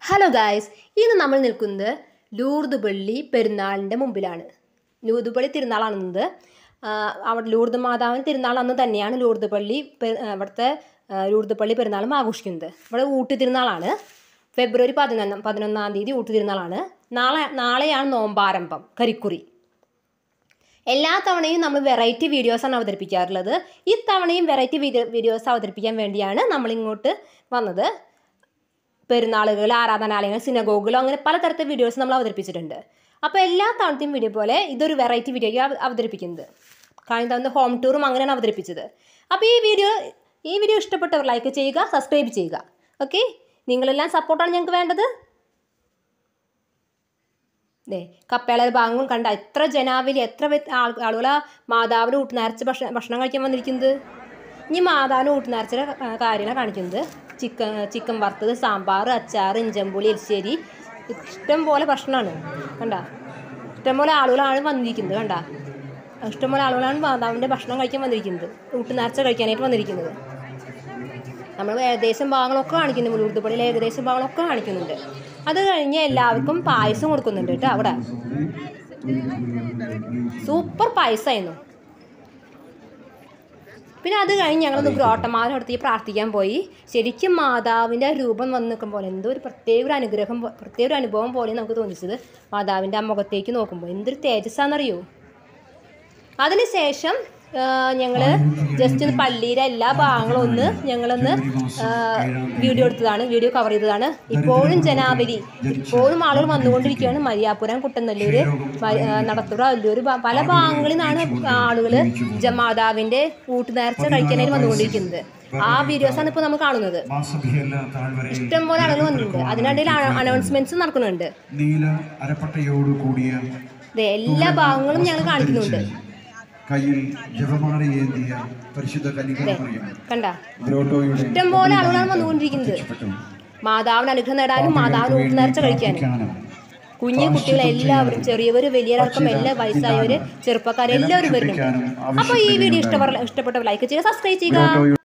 hello guys ഇന്ന് നമ്മൾ നിൽക്കുന്നത് ലൂർദ് പള്ളി പെരുന്നാളിൻ്റെ മുമ്പിലാണ് ലൂർദ് പള്ളി തിരുനാളാണെന്നത് അവിടെ ലൂർദ് മാതാവിന് തിരുനാൾ അന്ന് തന്നെയാണ് ലൂർദ് പള്ളി പെ- ആ, ഇവിടുത്തെ ആ, ലൂർദ് പള്ളി പെരുന്നാളും ആഘോഷിക്കുന്നത് ഇവിടെ ഊട്ടി തിരുനാളാണ് ഫെബ്രുവരി പതിനൊന്നാം പതിനൊന്നാം തീയതി ഊട്ടി തിരുനാളാണ് നാളെ നാളെയാണ് നോമ്പാരംഭം കരിക്കുറി എല്ലാ തവണയും നമ്മൾ വെറൈറ്റി വീഡിയോസാണ് അവതരിപ്പിക്കാറുള്ളത് ഇത്തവണയും വെറൈറ്റി വീഡിയോ വീഡിയോസ് അവതരിപ്പിക്കാൻ വേണ്ടിയാണ് നമ്മളിങ്ങോട്ട് വന്നത് പെരുന്നാളുകൾ ആരാധനാലയങ്ങൾ സിനഗോഗുകൾ അങ്ങനെ പലതരത്തിലെ വീഡിയോസ് നമ്മൾ അവതരിപ്പിച്ചിട്ടുണ്ട് അപ്പോൾ എല്ലാ തവണത്തെയും വീഡിയോ പോലെ ഇതൊരു വെറൈറ്റി വീഡിയോ അവതരിപ്പിക്കുന്നത് കഴിഞ്ഞ തവണ ഹോം ടൂറും അങ്ങനെയാണ് അവതരിപ്പിച്ചത് അപ്പോൾ ഈ വീഡിയോ ഈ വീഡിയോ ഇഷ്ടപ്പെട്ടവർ ലൈക്ക് ചെയ്യുക സബ്സ്ക്രൈബ് ചെയ്യുക ഓക്കെ നിങ്ങളെല്ലാം സപ്പോർട്ടാണ് ഞങ്ങൾക്ക് വേണ്ടത് ദേ കപ്പേള ഭാഗവും കണ്ട എത്ര ജനാവലി എത്ര ആളുകൾ മാതാവിന് ഊട്ടുനരച്ച് ഭക്ഷണം ഭക്ഷണം കഴിക്കാൻ വന്നിരിക്കുന്നത് ഇനി മാതാവിന് ഊട്ടുനരച്ചിലെ കാര്യമാണ് കാണിക്കുന്നത് ചിക്കൻ ചിക്കൻ വറുത്തത് സാമ്പാർ അച്ചാർ ഇഞ്ചമ്പുളി എരിശ്ശേരി ഇഷ്ടം പോലെ ഭക്ഷണമാണ് കണ്ട ഇഷ്ടംപോലെ ആളുകളാണ് വന്നിരിക്കുന്നത് കണ്ട ഇഷ്ടംപോലെ ആളുകളാണ് മാതാവിൻ്റെ ഭക്ഷണം കഴിക്കാൻ വന്നിരിക്കുന്നത് ഊട്ടുനരച്ച കഴിക്കാനായിട്ട് വന്നിരിക്കുന്നത് നമ്മൾ ഏകദേശം ഭാഗങ്ങളൊക്കെ കാണിക്കുന്നുണ്ട് ഉറുദുപള്ളിയിലെ ഏകദേശം ഭാഗങ്ങളൊക്കെ കാണിക്കുന്നുണ്ട് അത് കഴിഞ്ഞ് എല്ലാവർക്കും പായസം കൊടുക്കുന്നുണ്ട് കേട്ടോ അവിടെ സൂപ്പർ പായസമായിരുന്നു പിന്നെ അത് കഴിഞ്ഞ് ഞങ്ങളൊന്ന് ഗ്രോട്ടമാരുടെ അടുത്ത് പ്രാർത്ഥിക്കാൻ പോയി ശരിക്കും മാതാവിൻ്റെ രൂപം വന്ന് നിൽക്കുമ്പോൾ എന്തോ ഒരു പ്രത്യേക ഒരു അനുഗ്രഹം പോ- പ്രത്യേക ഒരു അനുഭവം പോലെ നമുക്ക് തോന്നിച്ചത് മാതാവിൻ്റെ ആ മുഖത്തേക്ക് നോക്കുമ്പോൾ എന്തൊരു തേജസ്സാണെന്നറിയോ അതിനുശേഷം ഞങ്ങൾ ജസ്റ്റ് ഒന്ന് പള്ളിയിലെ എല്ലാ ഭാഗങ്ങളും ഒന്ന് ഞങ്ങളൊന്ന് ആ, വീഡിയോ എടുത്തതാണ് വീഡിയോ കവർ ചെയ്തതാണ് ഇപ്പോഴും ജനാവലി ഇപ്പോഴും ആളുകൾ വന്നുകൊണ്ടിരിക്കുകയാണ് മരിയാപുരം കുട്ടനല്ലൂര് മ- ആ, നടത്തുറ അല്ലൂര് ഭ- പല ഭാഗങ്ങളിൽ നിന്നാണ് ആളുകൾ മാതാവിൻ്റെ കൂട്ടുനേർച്ച കഴിക്കാനായിട്ട് വന്നുകൊണ്ടിരിക്കുന്നത് ആ വീഡിയോസാണ് ഇപ്പോൾ നമ്മൾ കാണുന്നത് മാസഭേല താഴ്വരയിൽ ഇഷ്ടംപോലെ ആളുകൾ വന്നിട്ടുണ്ട് അതിനിടയിൽ അനൗൺസ്മെന്റ്സ് നടക്കുന്നുണ്ട് നീല അരപ്പട്ടയോട് കൂടിയ ദേ, എല്ലാ ഭാഗങ്ങളും ഞങ്ങൾ കാണിക്കുന്നുണ്ട് കയ്യിൽ ജപമാല ഏന്തിയ പരിശുദ്ധ കനികമറിയം കണ്ട ബ്രോട്ടോയുടെ ഇഷ്ടംപോലെ ആളുകളാണ് വന്നുകൊണ്ടിരിക്കുന്നത് മാതാവിന് അനുഗ്രഹം നേടാനും മാതാവിന് ഊട്ടുനേർച്ച കഴിക്കാനും കുഞ്ഞു കുട്ടികൾ എല്ലാവരും ചെറിയവർ വലിയവർക്കും എല്ലാ വയസ്സായവർ ചെറുപ്പക്കാർ എല്ലാവരും വരുന്നുണ്ട് അപ്പോൾ ഈ വീഡിയോ ഇഷ്ടപ്പെട്ട ഇഷ്ടപ്പെട്ടവർ ലൈക്ക് ചെയ്യുക സബ്സ്ക്രൈബ് ചെയ്യുക